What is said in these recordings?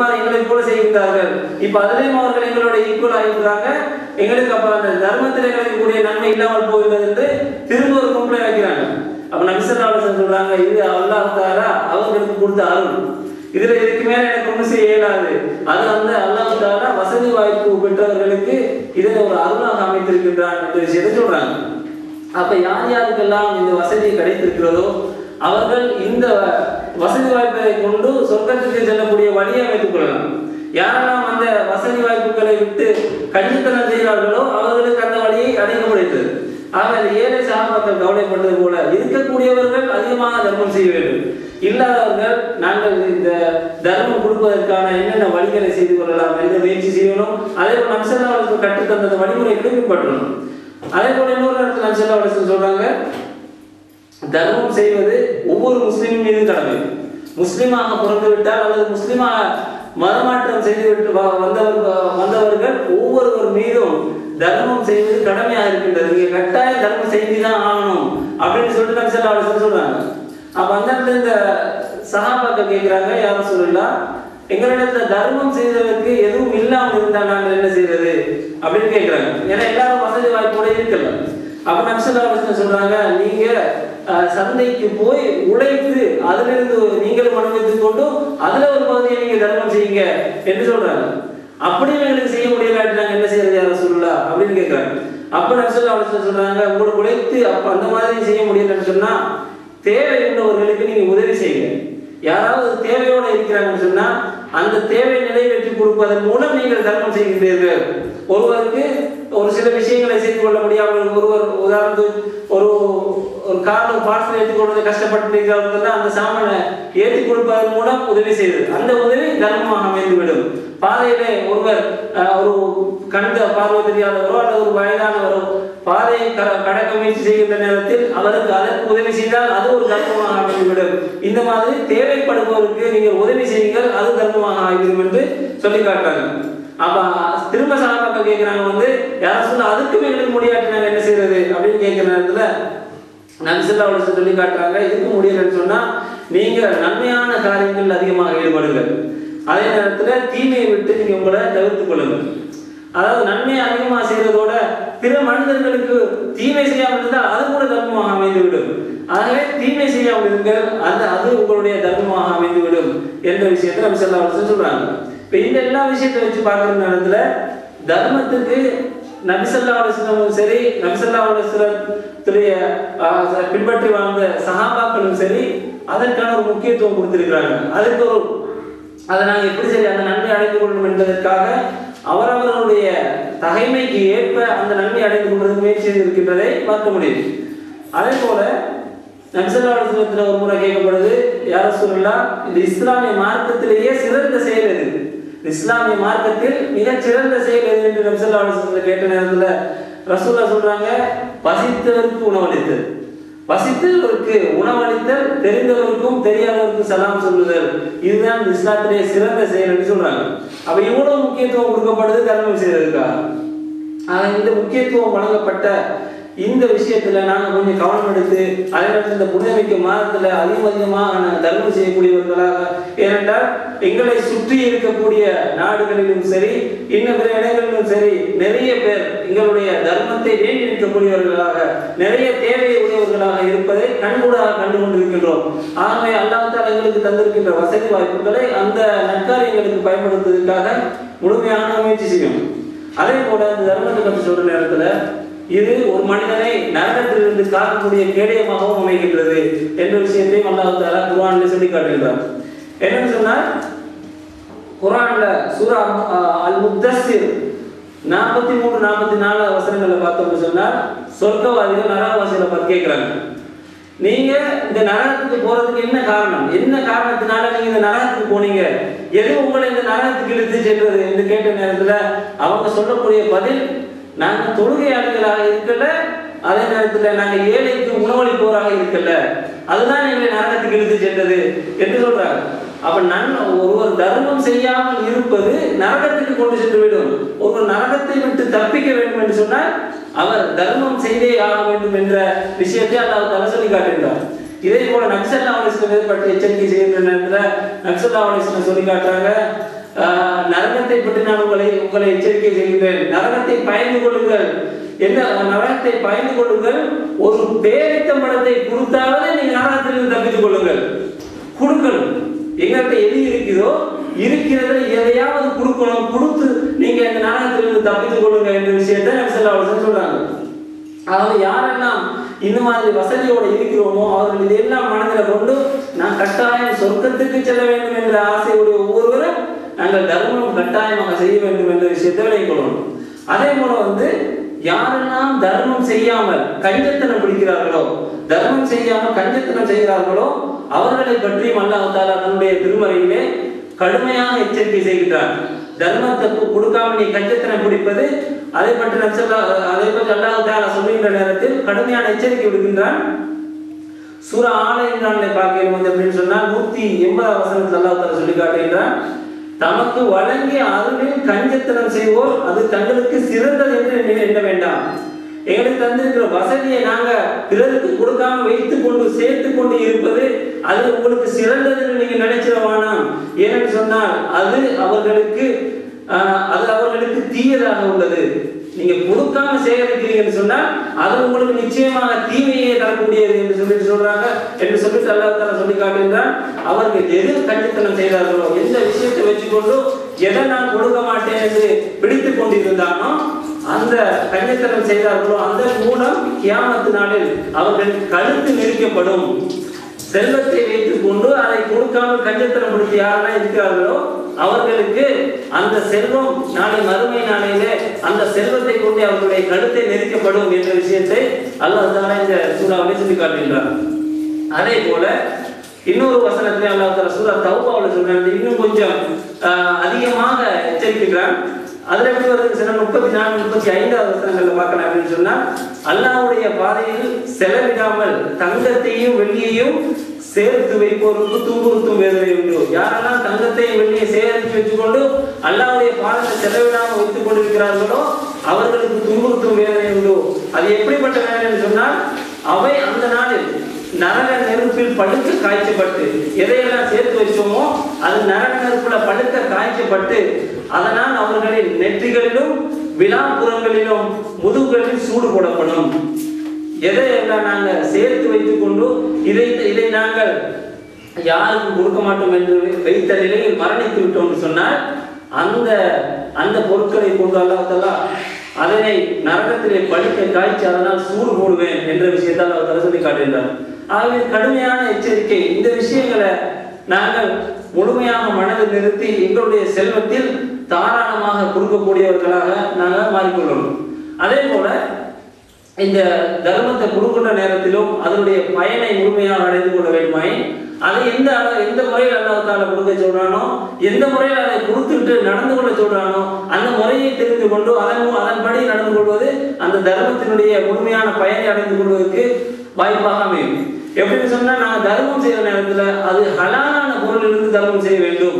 மாதிரி எங்களை போல செய்கின்றார்கள் இப்ப அதுலயும் அவர்கள் எங்களோட ஈக்குவல் ஆகிருக்கிறாங்க எங்களுக்கு அப்ப அந்த தர்மத்தில் கிடைக்கக்கூடிய நன்மை இல்லாமல் போகிறது என்று திரும்ப ஒரு கம்ப்ளைண்ட் வைக்கிறாங்க அப்ப நபிசல்லாசன் சொல்றாங்க இது அல்லாஹ் தாரா அவங்களுக்கு கொடுத்த அருள் இதுல இதுக்கு மேல எனக்கு ஒண்ணும் செய்ய இயலாது அது வந்து அல்லாஹ் தாரா வசதி வாய்ப்பு பெற்றவர்களுக்கு இதை ஒரு அருளாக அமைத்திருக்கின்றான் என்ற விஷயத்தை சொல்றாங்க அப்ப யார் யாருக்கெல்லாம் இந்த வசதி கிடைத்திருக்கிறதோ அவர்கள் இந்த வசதி வாய்ப்பை கொண்டு சொர்க்கத்துக்கு செல்லக்கூடிய வழியை அமைத்துக் கொள்ளலாம் யாரெல்லாம் அந்த வசதி வாய்ப்புகளை விட்டு கஞ்சித்தனம் செய்கிறார்களோ அவர்களுக்கு அந்த வழியை அடைக்கப்படுகிறது ஆக இந்த ஏழை சாபாக்கள் கவலைப்பட்டது போல இருக்கக்கூடியவர்கள் அதிகமாக தர்மம் செய்ய வேண்டும் இல்லாதவர்கள் நாங்கள் இந்த தர்மம் கொடுப்பதற்கான என்னென்ன வழிகளை செய்து கொள்ளலாம் என்ற முயற்சி செய்யணும் அதே போல் நம்சல்லாவுக்கு கற்றுத்தந்த அந்த வழிமுறைகளை பின்பற்றணும் அதே போல இன்னொரு இடத்துல நம்சல்லா சொல்றாங்க தர்மம் செய்வது ஒவ்வொரு முஸ்லிமின் மீது கடமை முஸ்லிமாக பிறந்து விட்டால் அல்லது முஸ்லிமாக மதமாற்றம் செய்துவிட்டு வ- வந்தவர் வந்தவர்கள் ஒவ்வொருவர் மீதும் தர்மம் செய்வது கடமையாக இருக்கின்றது நீங்க கட்டாயம் தர்மம் செய்துதான் ஆகணும் அப்படின்னு சொல்லிட்டு நபி ஸல்லல்லாஹு அலைஹி வஸல்லம் சொல்றாங்க அப்ப அந்த இடத்துல இந்த சஹாபாக்கள் கேட்கிறாங்க யாரும் சொல்லலாம் எங்களிடத்துல தர்மம் செய்வதற்கு எதுவும் இல்லாமல் இருந்தா நாங்கள் என்ன செய்யறது அப்படின்னு கேட்கிறாங்க ஏன்னா எல்லாரும் வசதி வாய்ப்போட இருக்கல அப்ப நம்சல்லா சொல்றாங்க நீங்க அஹ், சந்தைக்கு போய் உழைத்து அதிலிருந்து நீங்களும் அனுபவித்துக் கொண்டு அதுல ஒரு பகுதியை நீங்க தர்மம் செய்யுங்க என்று சொல்றாங்க அப்படியும் எங்களுக்கு செய்ய முடியலாட்டி நாங்க என்ன செய்யறது யாரும் சொல்லலாம் அப்படின்னு கேட்கிறாங்க அப்ப நம்சல்லா சொல்றாங்க உங்களுக்கு உழைத்து அப்ப அந்த மாதிரி செய்ய முடியலன்னு சொன்னா தேவை உள்ளவர்களுக்கு நீங்க உதவி செய்யுங்க யாராவது தேவையோட இருக்கிறாங்கன்னு சொன்னா அந்த தேவை நிறைவேற்றி கொடுப்பதன் மூலம் நீங்கள் தர்மம் செய்கின்றீர்கள் ஒருவருக்கு ஒரு சில விஷயங்களை செய்து கொள்ள முடியாமல் ஒருவர் உதாரணத்துக்கு ஒரு ஒரு காரணம் பார்சல் ஏற்றி கொள்வது கஷ்டப்பட்டு அந்த சாமானை ஏற்றி கொடுப்பதன் மூலம் உதவி செய்வது அந்த உதவி தர்மமாக அமைந்துவிடும் பாதையிலே ஒருவர் அஹ், ஒரு கண்ட பார்வை தெரியாதவரோ அல்லது ஒரு வயதானவரோ பாதையை க- கடக்க முயற்சி செய்கின்ற நேரத்தில் அவருக்கு அதற்கு உதவி செய்தால் அது ஒரு தர்மமாக அமைந்துவிடும் இந்த மாதிரி தேவைப்படுபவருக்கு நீங்கள் உதவி செய்யுங்கள் அது தர்மமாக ஆகிவிடும் என்று சொல்லி காட்டுறாங்க அப்ப திரும்ப சகாபாக்கள் கேட்கிறாங்க வந்து யாரும் சொல்ல அதுக்கும் எங்களுக்கு முடியாட்டி நாங்க என்ன செய்யறது அப்படின்னு கேட்கிற நேரத்துல நபிசல்லா அலிஸ்லாம் சொல்லி காட்டுறாங்க இதுக்கு முடியலன்னு சொன்னா நீங்க நன்மையான காரியங்கள் அதிகமாக ஈடுபடுங்கள் அதே நேரத்துல தீமையை விட்டு நீங்க உங்களை தவிர்த்துக் கொள்ளுங்கள் அதாவது நன்மை அதிகமா செய்யறதோட பிற மனிதர்களுக்கு தீமை செய்யாமல் இருந்தால் அது கூட தர்மமாக அமைந்துவிடும் ஆகவே தீமை செய்யாமல் இருங்கள் அந்த அது உங்களுடைய தர்மமாக அமைந்துவிடும் என்ற விஷயத்தை நம்ம செல்ல சொல்றாங்க இப்ப இந்த எல்லா விஷயத்தை வச்சு பார்க்குற நேரத்துல தர்மத்துக்கு நபிசல்லா அலுவலமும் சரி நபிசல்லா அலுவலத்துடைய பின்பற்றி வாழ்ந்த சஹாபாக்களும் சரி அதற்கான ஒரு முக்கியத்துவம் கொடுத்திருக்கிறாங்க அதுக்கு ஒரு அதை நாங்கள் எப்படி சரி அந்த நன்மை அடைந்து கொள்ளணும் என்பதற்காக அவரவர்களுடைய தகைமைக்கு ஏற்ப அந்த நன்மை அடைந்து கொள்வது முயற்சி இருக்கின்றதை பார்க்க முடியுது அதே போல நம்சல்லாத்துல ஒரு முறை கேட்கப்படுது யார சொல்லலாம் இந்த இஸ்லாமிய மார்க்கத்திலேயே சிறந்த செயல் எது இந்த இஸ்லாமிய மார்க்கத்தில் மிகச் சிறந்த செயல் எது என்று நம்சல்லா கேட்ட நேரத்துல ரசூல்லா சொல்றாங்க பசித்தவருக்கு உணவளித்தல் பசித்தவருக்கு உணவளித்தல் தெரிந்தவருக்கும் தெரியாதவருக்கும் சலாம் சொல்லுதல் இதுதான் இந்த இஸ்லாத்திலே சிறந்த செயல் என்று சொல்றாங்க அப்ப இவ்வளவு முக்கியத்துவம் கொடுக்கப்படுது தர்மம் செய்வதற்காக ஆக இந்த முக்கியத்துவம் வழங்கப்பட்ட இந்த விஷயத்துல நாங்க கொஞ்சம் கவனம் எடுத்து அதே நேரத்தில் இந்த புனிதமிக்க மாதத்துல அதிகம் அதிகமாக நாங்கள் தர்மம் செய்யக்கூடியவர்களாக ஏனென்றால் எங்களை சுற்றி இருக்கக்கூடிய நாடுகளிலும் சரி இன்னும் பிற இடங்களிலும் சரி நிறைய பேர் எங்களுடைய தர்மத்தை வேண்டி நிற்கக்கூடியவர்களாக நிறைய தேவை உடையவர்களாக இருப்பதை கண்கூடாக கண்டு கொண்டிருக்கின்றோம் ஆகவே அல்லாஹால எங்களுக்கு தந்திருக்கின்ற வசதி வாய்ப்புகளை அந்த நற்காரியங்களுக்கு பயன்படுத்துவதற்காக முழுமையான முயற்சி செய்யணும் அதே போல இந்த தர்மத்தை பற்றி சொல்ற நேரத்துல இது ஒரு மனிதனை நரகத்திலிருந்து காக்கக்கூடிய கேடயமாகவும் அமைகின்றது என்ற விஷயத்தையும் அல்லாஹ் தாலா குர்ஆனில் சொல்லி காட்டுகின்றார் என்னன்னு சொன்னால் குர்ஆன்ல சூரா அஹ், அல் முத்தஸ்ஸிர் நாற்பத்தி மூன்று நாற்பத்தி நாலு வசனங்களை பார்த்தோம்னு சொன்னால் சொர்க்கவாதிகள் நரகவாசிகளை பத்தி கேட்கிறாங்க நீங்க இந்த நரகத்துக்கு போறதுக்கு என்ன காரணம் என்ன காரணத்தினால நீங்க இந்த நரகத்துக்கு போனீங்க எது உங்களை இந்த நரகத்துக்கு இழுத்து சென்றது என்று கேட்ட நேரத்துல அவங்க சொல்லக்கூடிய பதில் நாங்க தொழுகையாளிகளாக இருக்கல அதே நேரத்துல நாங்க ஏழைக்கு உணவளிப்போராக இருக்கல அதுதான் எங்களை நரகத்துக்கு இழுத்து சென்றது என்று சொல்றாங்க அப்ப நன் ஒருவர் தர்மம் செய்யாமல் இருப்பது நரகத்துக்கு கொண்டு சென்று விடும் ஒருவர் நரகத்தை விட்டு தப்பிக்க வேண்டும் என்று சொன்னால் அவர் தர்மம் செய்தே ஆக வேண்டும் என்ற விஷயத்தை அல்லாஹ் தலை சொல்லி காட்டுகின்றார் இதே போல நக்சல்லா அலிஸ்லம் பற்றி எச்சரிக்கை செய்கின்ற நேரத்தில் நக்சல்லா அலிஸ்லம் சொல்லி காட்டுறாங்க ஆஹ், நரகத்தை பற்றி நான் உங்களை உங்களை எச்சரிக்கை செய்கிறேன் நரகத்தை பயந்து கொள்ளுங்கள் என்ன நரகத்தை பயந்து கொள்ளுங்கள் ஒரு பேரித்தம்பழத்தை கொடுத்தாவது நீங்க நரகத்திலிருந்து தப்பித்துக் கொள்ளுங்கள் கொடுக்கணும் எங்கள்கிட்ட எது இருக்குதோ இருக்கிறத எதையாவது கொடுக்கணும் கொடுத்து நீங்க இந்த நரகத்திலிருந்து தப்பித்துக் கொள்ளுங்க என்ற விஷயத்தை நபிசல்லா சொல்றாங்க அதாவது யாரெல்லாம் இந்த மாதிரி வசதியோட இருக்கிறோமோ அவர்கள் இதையெல்லாம் மனதில் கொண்டு நான் கட்டாயம் சொர்க்கத்துக்கு செல்ல வேண்டும் என்ற ஆசையுடைய ஒவ்வொருவரும் நாங்கள் தர்மம் கட்டாயமாக செய்ய வேண்டும் என்ற விஷயத்தை விளைக்கொள்ளணும் அதே போல வந்து யாரெல்லாம் தர்மம் செய்யாமல் கஞ்சத்தனம் பிடிக்கிறார்களோ தர்மம் செய்யாமல் கஞ்சத்தனம் செய்கிறார்களோ அவர்களை பற்றியும் அல்லாஹ் தாலா தன்னுடைய திருமறையிலே கடுமையாக எச்சரிக்கை செய்கிறார் தர்மத்தை கு- கொடுக்காம நீ கஞ்சத்தனம் பிடிப்பது அதை பற்றி நச்சல்லா அதை பற்றி அல்லாஹ் தாலா சொல்லுகின்ற நேரத்தில் கடுமையான எச்சரிக்கை விடுகின்றான் சூரா ஆல இம்ரான்ல பார்க்கிறோம் வந்து அப்படின்னு சொன்னால் நூத்தி எண்பதாம் வசனத்தில் அல்லாஹ் தாலா சொல்லி காட்டுகின்றான் தமக்கு வழங்கிய அருளில் கஞ்சத்தனம் செய்வோர் அது தங்களுக்கு சிறந்தது என்று எண்ண எண்ண வேண்டாம் எங்களுக்கு தந்திருக்கிற வசதியை நாங்க பிறருக்கு கொடுக்காம வைத்துக் கொண்டு சேர்த்து கொண்டு இருப்பது அது உங்களுக்கு சிறந்ததுன்னு நீங்க நினைச்சிட வேணாம் ஏன்னு சொன்னால் அது அவர்களுக்கு ஆஹ், அது அவர்களுக்கு தீயதாக உள்ளது நீங்க கொடுக்காம சேகரிக்கிறீங்கன்னு சொன்னா அது உங்களுக்கு நிச்சயமாக தீமையை தரக்கூடியது என்று சொல்லிட்டு சொல்றாங்க என்று சொல்லிட்டு அல்லாஹ் தஆலா சொல்லி காட்டுகின்றான் அவர்கள் எது கண்டித்தனம் செய்தார்களோ எந்த விஷயத்தை வச்சுக்கொண்டு எதை நான் கொடுக்க மாட்டேன் என்று பிடித்துக் கொண்டிருந்தானோ அந்த கண்டித்தனம் செய்தார்களோ அந்த மூலம் கியாமத்து நாளில் அவர்கள் கழுத்து நெரிக்கப்படும் செல்வத்தை வைத்துக் கொண்டு அதை கொடுக்காமல் கஞ்சத்தனம் பிடித்து யாரெல்லாம் இருக்கிறார்களோ அவர்களுக்கு அந்த செல்வம் நாளை மறுமை நாளையிலே அந்த செல்வத்தை கொண்டு அவர்களுடைய கழுத்தை நெரிக்கப்படும் என்ற விஷயத்தை அல்லாஹ் தாலா இந்த சூறாவிலே சொல்லி காட்டுகின்றார் அதே போல இன்னொரு வசனத்திலே அல்லாஹ் தாலா சூரா தௌபாவில் சொல்றாங்க இன்னும் கொஞ்சம் ஆஹ், அதிகமாக எச்சரிக்கிறான் அதுல எப்படி வருது சில முப்பத்தி நாலு முப்பத்தி ஐந்தாவது வசனங்கள்ல பார்க்கலாம் அப்படின்னு சொன்னா அல்லாஹ்வுடைய பாதையில் செலவிடாமல் தங்கத்தையும் வெள்ளியையும் சேர்த்து வைப்போருக்கு துன்புறுத்தும் வேதனை உண்டு யாரெல்லாம் தங்கத்தையும் வெள்ளியை சேகரித்து வச்சுக்கொண்டு அல்லாஹ்வுடைய பாதையில் செலவிடாமல் வைத்துக் கொண்டிருக்கிறார்களோ அவர்களுக்கு துன்புறுத்தும் வேதனை உண்டு அது எப்படிப்பட்ட வேதனை சொன்னால் அவை அந்த நாளில் நரக நெருப்பில் படுக்க காய்ச்சப்பட்டு எதையெல்லாம் சேர்த்து வச்சோமோ அது நரக நெருப்புல படுக்க காய்ச்சப்பட்டு அதனால் அவர்களின் நெற்றிகளிலும் விழாப்புறங்களிலும் முதுகுகளில் சூடு போடப்படும் எதையெல்லாம் நாங்கள் சேர்த்து வைத்துக் கொண்டு இதை இதை நாங்கள் யாருக்கும் கொடுக்க மாட்டோம் என்று வைத்த நிலையில் மரணித்து விட்டோம் என்று சொன்னால் அந்த அந்த பொருட்களை கொண்டு அல்லாஹ் அதனை நரகத்திலே படுக்க காய்ச்சி அதனால் சூடு போடுவேன் என்ற விஷயத்தை அல்லாஹ் சொல்லி காட்டுகின்றார் ஆகவே கடுமையான எச்சரிக்கை இந்த விஷயங்களை நாங்கள் முழுமையாக மனதில் நிறுத்தி எங்களுடைய செல்வத்தில் தாராளமாக கொடுக்கக்கூடியவர்களாக நாங்கள் மாறிக்கொள்ளணும் அதே போல இந்த தர்மத்தை கொடுக்கின்ற நேரத்திலும் அதனுடைய பயனை முழுமையாக அடைந்து கொள்ள வேண்டுமாய் அதை எந்த அளவு எந்த முறையில் அல்லாஹால கொடுக்க சொல்றானோ எந்த முறையில் அதை கொடுத்துட்டு நடந்து கொள்ள சொல்றானோ அந்த முறையை தெரிந்து கொண்டு அதன் மூ- அதன்படி நடந்து கொள்வது அந்த தர்மத்தினுடைய முழுமையான பயனை அடைந்து கொள்வதற்கு வாய்ப்பாக அமையும் எப்படின்னு சொன்னா நாங்க தர்மம் செய்யற நேரத்துல அது ஹலாலான பொருளிலிருந்து தர்மம் செய்ய வேண்டும்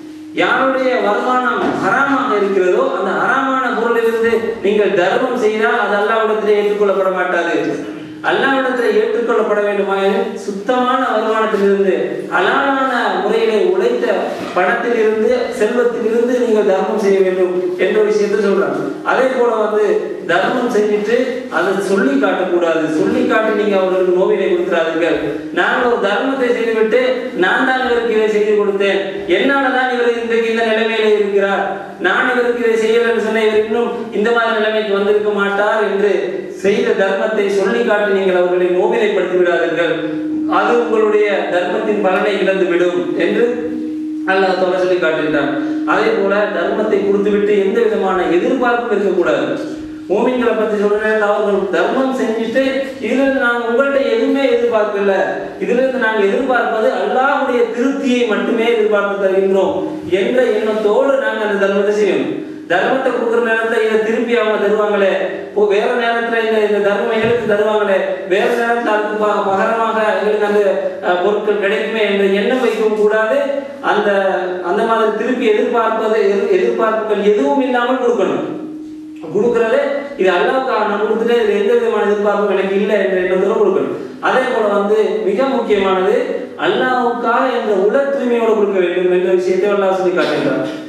யாருடைய வருமானம் ஹராமாக இருக்கிறதோ அந்த ஹராமான பொருளிலிருந்து நீங்கள் தர்மம் செய்தால் அது அல்லாவிடத்திலே ஏற்றுக்கொள்ளப்பட மாட்டாது அல்லாவிடத்தில் ஏற்றுக்கொள்ளப்பட வேண்டுமாயின் சுத்தமான வருமானத்திலிருந்து ஹலாலான முறையிலே உழைத்த பணத்திலிருந்து செல்வத்திலிருந்து நீங்கள் தர்மம் செய்ய வேண்டும் என்ற விஷயத்தை சொல்றாங்க அதே போல வந்து தர்மம் செஞ்சுட்டு அதை சொல்லி காட்டக்கூடாது சொல்லி காட்டி நீங்க அவர்களுக்கு நோவினை கொடுத்துறாதீர்கள் நாங்கள் ஒரு தர்மத்தை செய்துவிட்டு நான் தான் இவருக்கு இதை செய்து கொடுத்தேன் என்னால தான் இவர் இன்றைக்கு இந்த நிலைமையில இருக்கிறார் நான் இவருக்கு இதை செய்யலன்னு சொன்ன இவர் இன்னும் இந்த மாதிரி நிலைமைக்கு வந்திருக்க மாட்டார் என்று செய்த தர்மத்தை சொல்லி காட்டி நீங்கள் அவர்களை நோவினைப்படுத்தி விடாதீர்கள் அது உங்களுடைய தர்மத்தின் பலனை இழந்து விடும் என்று அல்லாஹ் தோல சொல்லி காட்டுகின்றான் அதே போல தர்மத்தை கொடுத்துவிட்டு எந்த விதமான எதிர்பார்ப்பும் இருக்கக்கூடாது மூமின்களை பத்தி சொல்றேன் அவர்கள் தர்மம் செஞ்சுட்டு இதுல இருந்து நாங்க உங்கள்ட்ட எதுவுமே எதிர்பார்க்கல இதுல இருந்து நாங்க எதிர்பார்ப்பது அல்லாஹ்வுடைய திருப்தியை மட்டுமே எதிர்பார்த்து தருகின்றோம் என்ற எண்ணத்தோடு நாங்க அந்த தர்மத்தை செய்யணும் தர்மத்தை கொடுக்குற நேரத்துல இதை திருப்பி அவங்க தருவாங்களே இப்போ வேற நேரத்துல இந்த இந்த தர்மம் எங்களுக்கு தருவாங்களே வேற நேரத்துல அதுக்கு ப- பகரமாக எங்களுக்கு அந்த அஹ், பொருட்கள் கிடைக்குமே என்ற எண்ணம் வைக்கவும் கூடாது அந்த அந்த மாதிரி திருப்பி எதிர்பார்ப்பது எதிர்- எதிர்பார்ப்புகள் எதுவும் இல்லாமல் கொடுக்கணும் கொடுக்கறது இது அல்லாவுக்காக நான் கொடுத்துட்டு இது எந்த விதமான எதிர்பார்ப்பும் எனக்கு இல்லை என்ற எண்ணத்தோட கொடுக்கணும் அதே போல வந்து மிக முக்கியமானது அல்லாவுக்காக என்ற உல தூய்மையோடு கொடுக்க வேண்டும் என்ற விஷயத்தை அல்லாஹ் சொல்லி காட்டுகிறார்